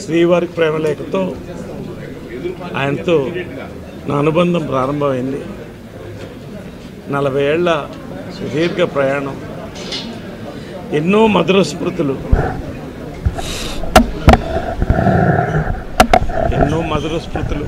శ్రీవారి ప్రేమలేఖతో ఆయనతో నా అనుబంధం ప్రారంభమైంది నలభై ఏళ్ల సుదీర్ఘ ప్రయాణం ఎన్నో మధుర స్మృతులు ఎన్నో మధుర స్మృతులు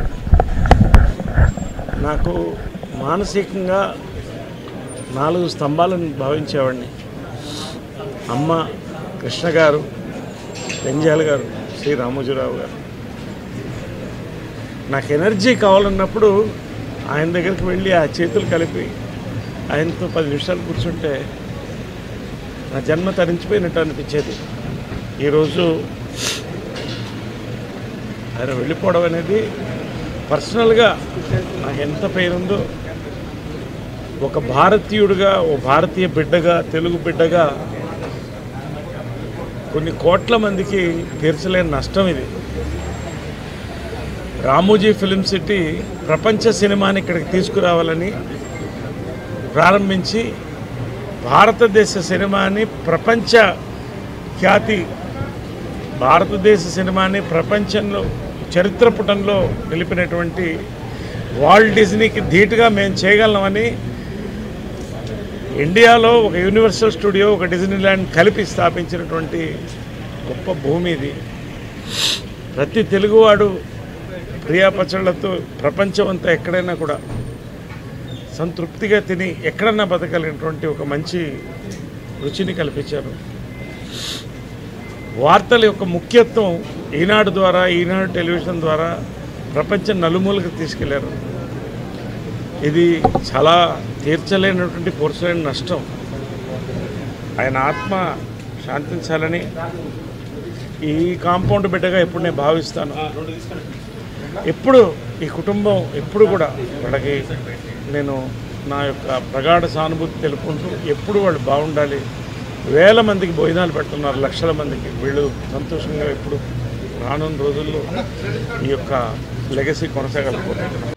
నాకు మానసికంగా నాలుగు స్తంభాలను భావించేవాడిని అమ్మ కృష్ణ గారు పెంజాల గారు శ్రీ రామోజీరావు గారు నాకు ఎనర్జీ కావాలన్నప్పుడు ఆయన దగ్గరికి వెళ్ళి ఆ చేతులు కలిపి ఆయనతో పది నిమిషాలు కూర్చుంటే నా జన్మ తరించిపోయినట్టు అనిపించేది ఈరోజు ఆయన వెళ్ళిపోవడం అనేది పర్సనల్గా నాకు ఎంత పేరుందో ఒక భారతీయుడిగా ఓ భారతీయ బిడ్డగా తెలుగు బిడ్డగా కొన్ని కోట్ల మందికి తీర్చలేని నష్టం ఇది రామోజీ ఫిలిం సిటీ ప్రపంచ సినిమాని ఇక్కడికి తీసుకురావాలని ప్రారంభించి భారతదేశ సినిమాని ప్రపంచ ఖ్యాతి భారతదేశ సినిమాని ప్రపంచంలో చరిత్ర పుటంలో నిలిపినటువంటి వాల్ట్ డిజ్నీకి ధీటుగా మేము చేయగలమని ఇండియాలో ఒక యూనివర్సల్ స్టూడియో ఒక డిజ్నీ ల్యాండ్ కలిపి స్థాపించినటువంటి గొప్ప భూమి ఇది ప్రతి తెలుగువాడు ప్రియా పచ్చళ్ళతో ప్రపంచం అంతా ఎక్కడైనా కూడా సంతృప్తిగా తిని ఎక్కడన్నా బతకలిగినటువంటి ఒక మంచి రుచిని కల్పించారు వార్తల యొక్క ముఖ్యత్వం ఈనాడు ద్వారా ఈనాడు టెలివిజన్ ద్వారా ప్రపంచం నలుమూలకు తీసుకెళ్లారు ఇది చాలా తీర్చలేనటువంటి పూర్చలేని నష్టం ఆయన ఆత్మ శాంతించాలని ఈ కాంపౌండ్ బిడ్డగా ఎప్పుడు నేను భావిస్తాను ఎప్పుడు ఈ కుటుంబం ఎప్పుడు కూడా వాళ్ళకి నేను నా యొక్క ప్రగాఢ సానుభూతి తెలుపుకుంటూ ఎప్పుడు వాళ్ళు బాగుండాలి వేల మందికి భోజనాలు పెడుతున్నారు లక్షల మందికి వీళ్ళు సంతోషంగా ఎప్పుడు రానున్న రోజుల్లో ఈ యొక్క లెగసీ కొనసాగలిపోతున్నారు